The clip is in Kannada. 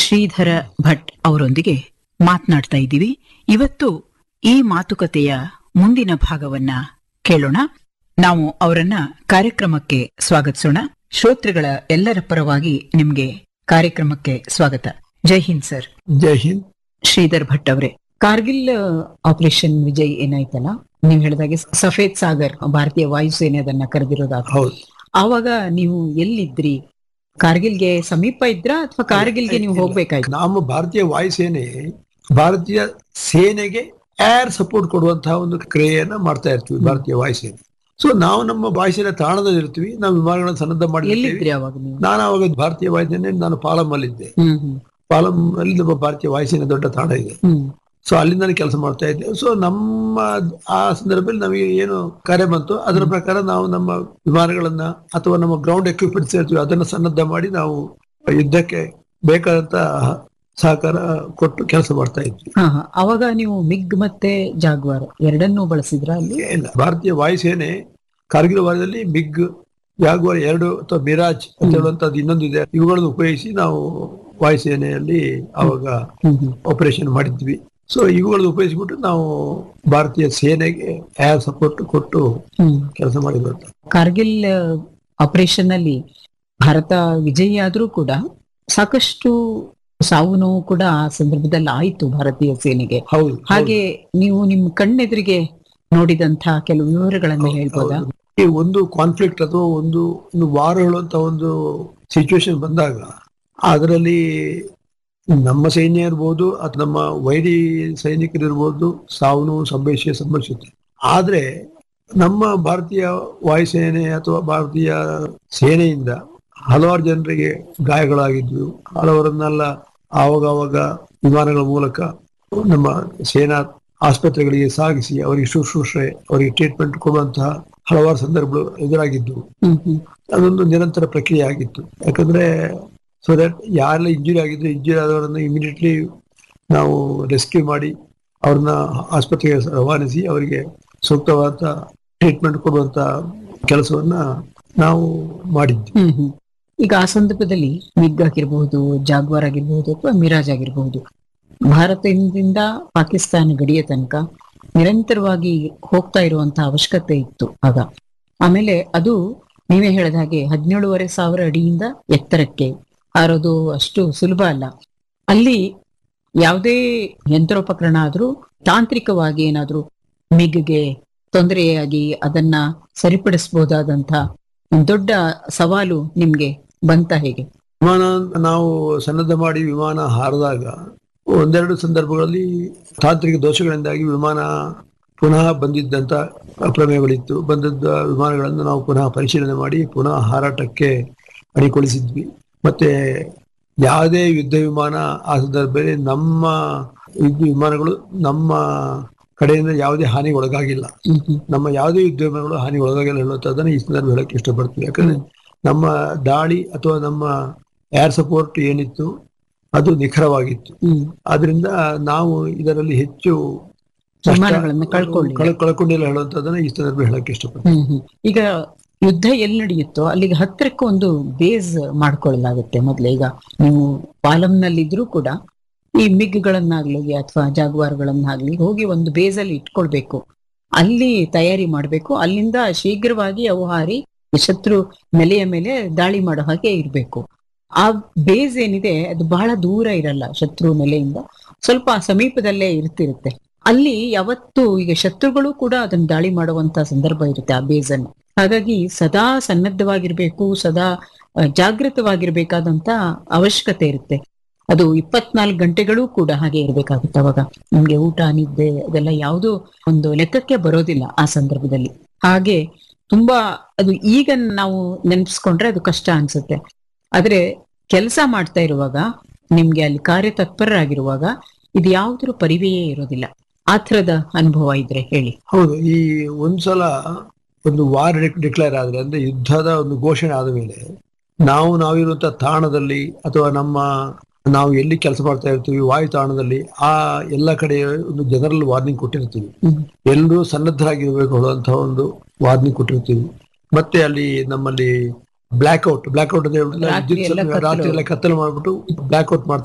ಶ್ರೀಧರ ಭಟ್ ಅವರೊಂದಿಗೆ ಮಾತನಾಡ್ತಾ ಇದ್ದೀವಿ ಇವತ್ತು ಈ ಮಾತುಕತೆಯ ಮುಂದಿನ ಭಾಗವನ್ನ ಕೇಳೋಣ ನಾವು ಅವರನ್ನ ಕಾರ್ಯಕ್ರಮಕ್ಕೆ ಸ್ವಾಗತಿಸೋಣ ಶ್ರೋತೃಗಳ ಎಲ್ಲರ ಪರವಾಗಿ ನಿಮ್ಗೆ ಕಾರ್ಯಕ್ರಮಕ್ಕೆ ಸ್ವಾಗತ ಜೈ ಹಿಂದ್ ಸರ್ ಜೈ ಹಿಂದ್ ಶ್ರೀಧರ್ ಭಟ್ ಅವರೇ ಕಾರ್ಗಿಲ್ ಆಪರೇಷನ್ ವಿಜಯ್ ಏನಾಯ್ತಲ್ಲ ನೀವು ಹೇಳಿದಾಗೆ ಸಫೇದ್ ಸಾಗರ್ ಭಾರತೀಯ ವಾಯುಸೇನೆ ಅದನ್ನ ಕರೆದಿರೋದಾಗ ಹೌದು ಆವಾಗ ನೀವು ಎಲ್ಲಿದ್ರಿ ಕಾರ್ಗಿಲ್ಗೆ ಸಮೀಪ ಇದ್ರಾ ಅಥವಾ ಕಾರ್ಗಿಲ್ಗೆ ನೀವು ಹೋಗ್ಬೇಕಾಯ್ತು ನಮ್ಮ ಭಾರತೀಯ ವಾಯುಸೇನೆ ಭಾರತೀಯ ಸೇನೆಗೆ ಏರ್ ಸಪೋರ್ಟ್ ಕೊಡುವಂತಹ ಒಂದು ಕ್ರಿಯೆಯನ್ನ ಮಾಡ್ತಾ ಇರ್ತೀವಿ ಭಾರತೀಯ ವಾಯುಸೇನೆ ಸೊ ನಾವು ನಮ್ಮ ವಾಯುಸೇನೆ ತಾಣದಲ್ಲಿ ಇರ್ತೀವಿ ನಾವು ವಿಮಾನಗಳನ್ನು ಸನ್ನದ್ಧ ಮಾಡಿರ್ತೀವಿ ಎಲ್ಲಿದ್ರಿ ಅವಾಗ ನೀವು ನಾನು ಅವಾಗ ಭಾರತೀಯ ವಾಯುಸೇನೆ ನಾನು ಪಾಲಂ ಅಲ್ಲಿದ್ದೆ ಹ್ಮ್ ಹ್ಮ್ ಪಾಲಂ ಅಲ್ಲಿ ನಮ್ಮ ಭಾರತೀಯ ವಾಯುಸೇನೆ ದೊಡ್ಡ ತಾಣ ಇದೆ ಹ್ಮ್ ಸೊ ಅಲ್ಲಿಂದ ಕೆಲಸ ಮಾಡ್ತಾ ಇದ್ದೆ ಸೊ ನಮ್ಮ ಆ ಸಂದರ್ಭದಲ್ಲಿ ನಮಗೆ ಏನು ಕಾರ್ಯ ಬಂತು ಅದರ ಪ್ರಕಾರ ನಾವು ನಮ್ಮ ವಿಮಾನಗಳನ್ನ ಅಥವಾ ನಮ್ಮ ಗ್ರೌಂಡ್ ಎಕ್ವಿಪ್ಮೆಂಟ್ಸ್ ಇರ್ತೀವಿ ಅದನ್ನ ಸನ್ನದ್ಧ ಮಾಡಿ ನಾವು ಯುದ್ಧಕ್ಕೆ ಬೇಕಾದಂತ ಸಹಕಾರ ಕೊಟ್ಟು ಕೆಲಸ ಮಾಡ್ತಾ ಇದ್ವಿ ಹಾ ಹಾ ಅವಾಗ ನೀವು ಮಿಗ್ ಮತ್ತೆ ಜಾಗ್ವಾರ್ ಎರಡನ್ನೂ ಬಳಸಿದ್ರ ಅಲ್ಲಿ ಇಲ್ಲ ಭಾರತೀಯ ವಾಯುಸೇನೆ ಕಾರ್ಗಿಲ್ ವಾರದಲ್ಲಿ ಬಿಗ್ ಜಾಗ್ವಾರ್ ಎರಡು ಅಥವಾ ಮಿರಾಜ್ ಅಂತ ಹೇಳುವಂತದ್ದು ಇನ್ನೊಂದು ಇದೆ ಇವುಗಳನ್ನು ಉಪಯೋಗಿಸಿ ನಾವು ವಾಯುಸೇನೆಯಲ್ಲಿ ಅವಾಗ ಹ್ಮ್ ಹ್ಮ್ ಆಪರೇಷನ್ ಮಾಡಿದ್ವಿ ಸೊ ಇವುಗಳನ್ನು ಉಪಯೋಗಿಸ್ಬಿಟ್ಟು ನಾವು ಭಾರತೀಯ ಸೇನೆಗೆ ಏರ್ ಸಪೋರ್ಟ್ ಕೊಟ್ಟು ಹ್ಮ್ ಕೆಲಸ ಮಾಡಿರೋದು ಕಾರ್ಗಿಲ್ ಆಪರೇಷನ್ ಅಲ್ಲಿ ಭಾರತ ವಿಜಯಿ ಆದ್ರೂ ಕೂಡ ಸಾಕಷ್ಟು ಸಾವು ನೋವು ಕೂಡ ಆ ಸಂದರ್ಭದಲ್ಲಿ ಆಯ್ತು ಭಾರತೀಯ ಸೇನೆಗೆ ಹೌದು ಹಾಗೆ ನೀವು ನಿಮ್ಮ ಕಣ್ಣೆದುರಿಗೆ ನೋಡಿದಂತ ಕೆಲವು ವಿವರಗಳನ್ನ ಹೇಳ್ಬೋದಾ ಹೌದು. ಈ ಒಂದು ಕಾನ್ಫ್ಲಿಕ್ಟ್ ಅಥವಾ ಒಂದು ಒಂದು ವಾರ ಹೇಳುವಂತ ಒಂದು ಸಿಚುವೇಶನ್ ಬಂದಾಗ ಅದರಲ್ಲಿ ನಮ್ಮ ಸೈನ್ಯ ಇರ್ಬೋದು ಅಥವಾ ನಮ್ಮ ವೈರಿ ಸೈನಿಕರು ಇರ್ಬೋದು ಸಾವು ನೋವು ಸಂಭವಿಸಿ ಸಂಭವಿಸುತ್ತೆ ಆದ್ರೆ ನಮ್ಮ ಭಾರತೀಯ ವಾಯುಸೇನೆ ಅಥವಾ ಭಾರತೀಯ ಸೇನೆಯಿಂದ ಹಲವಾರು ಜನರಿಗೆ ಗಾಯಗಳಾಗಿದ್ವು ಹಲವರನ್ನೆಲ್ಲ ಆವಾಗ ಆವಾಗ ವಿಮಾನಗಳ ಮೂಲಕ ನಮ್ಮ ಸೇನಾ ಆಸ್ಪತ್ರೆಗಳಿಗೆ ಸಾಗಿಸಿ ಅವರಿಗೆ ಶುಶ್ರೂಷೆ ಅವರಿಗೆ ಟ್ರೀಟ್ಮೆಂಟ್ ಕೊಡುವಂತಹ ಹಲವಾರು ಸಂದರ್ಭಗಳು ಎದುರಾಗಿದ್ದವು ಹ್ಮ್ ಹ್ಮ್ ಅದೊಂದು ನಿರಂತರ ಪ್ರಕ್ರಿಯೆ ಆಗಿತ್ತು ಯಾಕಂದ್ರೆ ಸೊ ದಟ್ ಯಾರೆಲ್ಲ ಇಂಜುರಿ ಆಗಿದ್ರು ಇಂಜುರಿ ಆದವರನ್ನ ಇಮಿಡಿಯೇಟ್ಲಿ ನಾವು ರೆಸ್ಕ್ಯೂ ಮಾಡಿ ಅವ್ರನ್ನ ಆಸ್ಪತ್ರೆಗೆ ರವಾನಿಸಿ ಅವರಿಗೆ ಸೂಕ್ತವಾದ ಟ್ರೀಟ್ಮೆಂಟ್ ಕೊಡುವಂತ ಕೆಲಸವನ್ನ ನಾವು ಮಾಡಿದ್ವಿ ಹ್ಮ್ ಹ್ಮ್ ಈಗ ಆ ಸಂದರ್ಭದಲ್ಲಿ ಮಿಗ್ ಆಗಿರ್ಬಹುದು ಜಾಗ್ವಾರ್ ಆಗಿರ್ಬಹುದು ಅಥವಾ ಮಿರಾಜ್ ಆಗಿರ್ಬಹುದು ಭಾರತದಿಂದ ಪಾಕಿಸ್ತಾನ ಗಡಿಯ ತನಕ ನಿರಂತರವಾಗಿ ಹೋಗ್ತಾ ಇರುವಂತಹ ಅವಶ್ಯಕತೆ ಇತ್ತು ಆಗ ಆಮೇಲೆ ಅದು ನೀವೇ ಹೇಳಿದ ಹಾಗೆ ಹದಿನೇಳುವರೆ ಸಾವಿರ ಅಡಿಯಿಂದ ಎತ್ತರಕ್ಕೆ ಹಾರೋದು ಅಷ್ಟು ಸುಲಭ ಅಲ್ಲ ಅಲ್ಲಿ ಯಾವುದೇ ಯಂತ್ರೋಪಕರಣ ಆದ್ರೂ ತಾಂತ್ರಿಕವಾಗಿ ಏನಾದ್ರೂ ಮಿಗ್ಗೆ ತೊಂದರೆಯಾಗಿ ಅದನ್ನ ಸರಿಪಡಿಸಬಹುದಾದಂತ ದೊಡ್ಡ ಸವಾಲು ನಿಮ್ಗೆ ಬಂತ ಹೇಗೆ ವಿಮಾನ ನಾವು ಸನ್ನದ್ಧ ಮಾಡಿ ವಿಮಾನ ಹಾರಿದಾಗ ಒಂದೆರಡು ಸಂದರ್ಭಗಳಲ್ಲಿ ತಾಂತ್ರಿಕ ದೋಷಗಳಿಂದಾಗಿ ವಿಮಾನ ಪುನಃ ಬಂದಿದ್ದಂತ ಪ್ರಮೇಯಗಳಿತ್ತು ಬಂದದ್ದ ವಿಮಾನಗಳನ್ನು ನಾವು ಪುನಃ ಪರಿಶೀಲನೆ ಮಾಡಿ ಪುನಃ ಹಾರಾಟಕ್ಕೆ ಅಣಿಗೊಳಿಸಿದ್ವಿ ಮತ್ತೆ ಯಾವುದೇ ಯುದ್ಧ ವಿಮಾನ ಆ ಸಂದರ್ಭದಲ್ಲಿ ನಮ್ಮ ಯುದ್ಧ ವಿಮಾನಗಳು ನಮ್ಮ ಕಡೆಯಿಂದ ಯಾವುದೇ ಹಾನಿಗೆ ಒಳಗಾಗಿಲ್ಲ ಹ್ಮ್ ಹ್ಮ್ ನಮ್ಮ ಯಾವುದೇ ಯುದ್ಧ ವಿಮಾನಗಳು ಹಾನಿ ಒಳಗಾಗಿಲ್ಲ ಹೇಳುವಂತದನ್ನ ಈ ಸಂದರ್ಭ ಹೇಳಕ್ಕೆ ಇಷ್ಟಪಡ್ತೀವಿ ಯಾಕಂದ್ರೆ ನಮ್ಮ ದಾಳಿ ಅಥವಾ ನಮ್ಮ ಏರ್ ಸಪೋರ್ಟ್ ಏನಿತ್ತು ಅದು ನಿಖರವಾಗಿತ್ತು ಹ್ಮ್ ಆದ್ರಿಂದ ನಾವು ಇದರಲ್ಲಿ ಹೆಚ್ಚು ನಷ್ಟ- ವಿಮಾನಗಳನ್ನ ಕಳ್ಕೊಳ್ಳಿಲ್ಲ. ಕಳ್- ಕಳ್ಕೊಂಡಿಲ್ಲ ಹೇಳುವಂತದನ್ನ ಈ ಸಂದರ್ಭ ಹೇಳಕ್ಕೆ ಇಷ್ಟಪಡ್ತೀನಿ ಹ್ಮ್ ಹ್ಮ್ ಈಗ ಯುದ್ಧ ಎಲ್ಲಿ ನಡೆಯುತ್ತೋ ಅಲ್ಲಿಗೆ ಹತ್ತಿರಕ್ಕೆ ಒಂದು ಬೇಸ್ ಮಾಡ್ಕೊಳ್ಳಲಾಗುತ್ತೆ ಮೊದ್ಲು ಈಗ ನೀವು ಪಾಲಂನಲ್ಲಿದ್ರೂ ಕೂಡ ಈ ಮಿಗ್ಗಳನ್ನಾಗ್ಲಿ ಅಥವಾ ಜಾಗ್ವಾರ್ಗಳನ್ನಾಗ್ಲಿ ಹೋಗಿ ಒಂದು ಬೇಸ್ ಅಲ್ಲಿ ಇಟ್ಕೊಳ್ಬೇಕು ಅಲ್ಲಿ ತಯಾರಿ ಮಾಡ್ಬೇಕು ಅಲ್ಲಿಂದ ಶೀಘ್ರವಾಗಿ ಅವು ಹಾರಿ ಶತ್ರು ನೆಲೆಯ ಮೇಲೆ ದಾಳಿ ಮಾಡೋ ಹಾಗೆ ಇರ್ಬೇಕು ಆ ಬೇಸ್ ಏನಿದೆ ಅದು ಬಹಳ ದೂರ ಇರಲ್ಲ ಶತ್ರು ನೆಲೆಯಿಂದ ಸ್ವಲ್ಪ ಸಮೀಪದಲ್ಲೇ ಇರ್ತಿರುತ್ತೆ ಅಲ್ಲಿ ಯಾವತ್ತು ಈಗ ಶತ್ರುಗಳು ಕೂಡ ಅದನ್ನ ದಾಳಿ ಮಾಡುವಂತ ಸಂದರ್ಭ ಇರುತ್ತೆ ಆ ಬೇಸ್ ಅನ್ನು ಹಾಗಾಗಿ ಸದಾ ಸನ್ನದ್ಧವಾಗಿರ್ಬೇಕು ಸದಾ ಆ, ಜಾಗೃತವಾಗಿರ್ಬೇಕಾದಂತ ಅವಶ್ಯಕತೆ ಇರುತ್ತೆ ಅದು ಇಪ್ಪತ್ನಾಲ್ಕು ಗಂಟೆಗಳು ಕೂಡ ಹಾಗೆ ಇರ್ಬೇಕಾಗುತ್ತೆ ಅವಾಗ ನಿಮ್ಗೆ ಊಟ ನಿದ್ದೆ ಅದೆಲ್ಲ ಯಾವುದೂ ಒಂದು ಲೆಕ್ಕಕ್ಕೆ ಬರೋದಿಲ್ಲ ಆ ಸಂದರ್ಭದಲ್ಲಿ ಹಾಗೆ ತುಂಬಾ ಅದು ಈಗ ನಾವು ನೆನ್ಪಿಸ್ಕೊಂಡ್ರೆ ಅದು ಕಷ್ಟ ಅನ್ಸುತ್ತೆ ಆದ್ರೆ ಕೆಲಸ ಮಾಡ್ತಾ ಇರುವಾಗ ನಿಮ್ಗೆ ಅಲ್ಲಿ ಕಾರ್ಯತತ್ಪರರಾಗಿರುವಾಗ ಇದು ಯಾವುದ್ರ ಪರಿವೆಯೇ ಇರೋದಿಲ್ಲ ಆ ಥರದ ಅನುಭವ ಇದ್ರೆ ಹೇಳಿ ಹೌದು ಈ ಒಂದ್ಸಲ ಒಂದು ವಾರ್ ಡಿಕ್ಲೇರ್ ಆದ್ರೆ ಅಂದ್ರೆ ಯುದ್ಧದ ಒಂದು ಘೋಷಣೆ ಆದ ಮೇಲೆ ನಾವು ನಾವಿರುವಂತ ತಾಣದಲ್ಲಿ ಅಥವಾ ನಮ್ಮ ನಾವು ಎಲ್ಲಿ ಕೆಲಸ ಮಾಡ್ತಾ ಇರ್ತೀವಿ ವಾಯು ತಾಣದಲ್ಲಿ ಆ ಎಲ್ಲ ಕಡೆ ಒಂದು ಜನರಲ್ ವಾರ್ನಿಂಗ್ ಕೊಟ್ಟಿರ್ತೀವಿ ಹ್ಮ್. ಎಲ್ಲರೂ ಸನ್ನದ್ಧರಾಗಿರ್ಬೇಕು ಅನ್ನುವಂತಹ ಒಂದು ವಾರ್ನಿಂಗ್ ಕೊಟ್ಟಿರ್ತೀವಿ ಮತ್ತೆ ಅಲ್ಲಿ ನಮ್ಮಲ್ಲಿ ಬ್ಲಾಕ್ ಔಟ್ ಬ್ಲಾಕ್ ಔಟ್ ಅಂತ ಹೇಳ್ಬಿಟ್ಟು ರಾತ್ರಿ ವಿದ್ಯುತ್ ಎಲ್ಲ ರಾತ್ರಿ ಎಲ್ಲ ಕತ್ತಲು ಮಾಡ್ಬಿಟ್ಟು ಬ್ಲಾಕ್ ಔಟ್ ಮಾಡ್ತಾ